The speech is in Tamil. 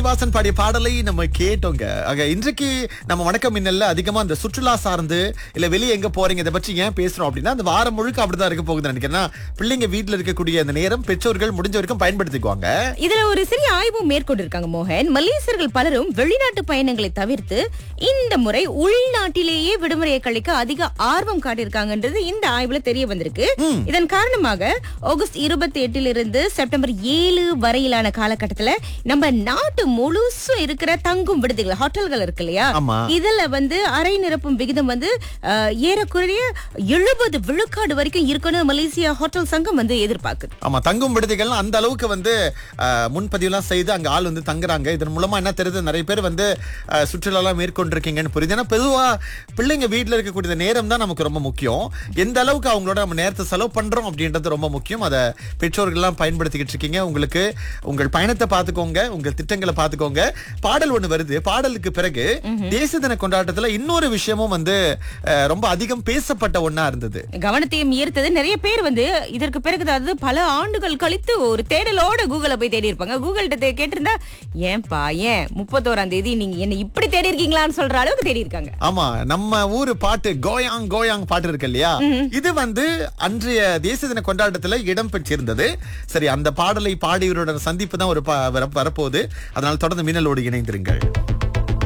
ஸ்ரீனிவாசன் பாடிய பாடலை நம்ம கேட்டோங்க ஆக இன்றைக்கு நம்ம வணக்கம் மின்னல்ல அதிகமா அந்த சுற்றுலா சார்ந்து இல்ல வெளியே எங்க போறீங்க இதை பற்றி ஏன் பேசுறோம் அப்படின்னா அந்த வாரம் முழுக்க அப்படிதான் இருக்க போகுதுன்னு நினைக்கிறேன் பிள்ளைங்க வீட்டுல இருக்கக்கூடிய அந்த நேரம் பெற்றோர்கள் முடிஞ்ச வரைக்கும் பயன்படுத்திக்குவாங்க இதுல ஒரு சிறிய ஆய்வும் மேற்கொண்டிருக்காங்க மோகன் மலேசியர்கள் பலரும் வெளிநாட்டு பயணங்களை தவிர்த்து இந்த முறை உள்நாட்டிலேயே விடுமுறையை கழிக்க அதிக ஆர்வம் காட்டியிருக்காங்கன்றது இந்த ஆய்வுல தெரிய வந்திருக்கு இதன் காரணமாக ஆகஸ்ட் இருபத்தி எட்டிலிருந்து செப்டம்பர் ஏழு வரையிலான காலகட்டத்துல நம்ம நாட்டு முழுசும் இருக்கிற தங்கும் விடுதிகள் ஹோட்டல்கள் இருக்கு இல்லையா ஆமா. இதுல வந்து அறை நிரப்பும் விகிதம் வந்து அஹ், ஏறக்குறைய எழுபது விழுக்காடு வரைக்கும் இருக்கணும் மலேசியா ஹோட்டல் சங்கம் வந்து எதிர்பார்க்குது ஆமா தங்கும் விடுதிகள் அந்த அளவுக்கு வந்து அஹ், முன்பதிவுலாம் செய்து அங்க ஆள் வந்து தங்குறாங்க இதன் மூலமா என்ன தெரியுது நிறைய பேர் வந்து அஹ், சுற்றுலாலாம் மேற்கொண்டிருக்கீங்கன்னு புரியுது ஏன்னா பொதுவா பிள்ளைங்க வீட்டுல இருக்கக்கூடிய நேரம் தான் நமக்கு ரொம்ப முக்கியம் எந்த அளவுக்கு அவங்களோட நம்ம நேரத்தை செலவு பண்றோம் அப்படின்றது ரொம்ப முக்கியம் அதை பெற்றோர்கள்லாம் பயன்படுத்திக்கிட்டு இருக்கீங்க உங்களுக்கு உங்கள் பயணத்தை பார்த்துக்கோங்க உங்கள் திட்டங்களை பார்த்துக்கோங்க பாடல் ஒண்ணு வருது பாடலுக்கு பிறகு தேசிய தின கொண்டாட்டத்துல இன்னொரு விஷயமும் வந்து அஹ், ரொம்ப அதிகம் பேசப்பட்ட ஒண்ணா இருந்தது கவனத்தையும் ஈர்த்தது நிறைய பேர் வந்து இதற்கு பிறகு அதாவது பல ஆண்டுகள் கழித்து ஒரு தேடலோட கூகுள போய் தேடி இருப்பாங்க கூகுள்கிட்ட கேட்டிருந்தா ஏன்பா ஏன் முப்பத்தோராம் தேதி நீங்க என்ன இப்படி தேடி இருக்கீங்களான்னு சொல்ற அளவுக்கு தேடி இருக்காங்க ஆமா நம்ம ஊரு பாட்டு கோயாங் கோயாங் பாட்டு இருக்கு இல்லையா இது வந்து அன்றைய தேசிய தின கொண்டாட்டத்துல இடம் பெற்றிருந்தது சரி அந்த பாடலை பாடியவரோட சந்திப்பு தான் ஒரு ப- வர- வரப்போகுது அதனால தொடர்ந்து மின்னலோடு இணைந்திருங்கள்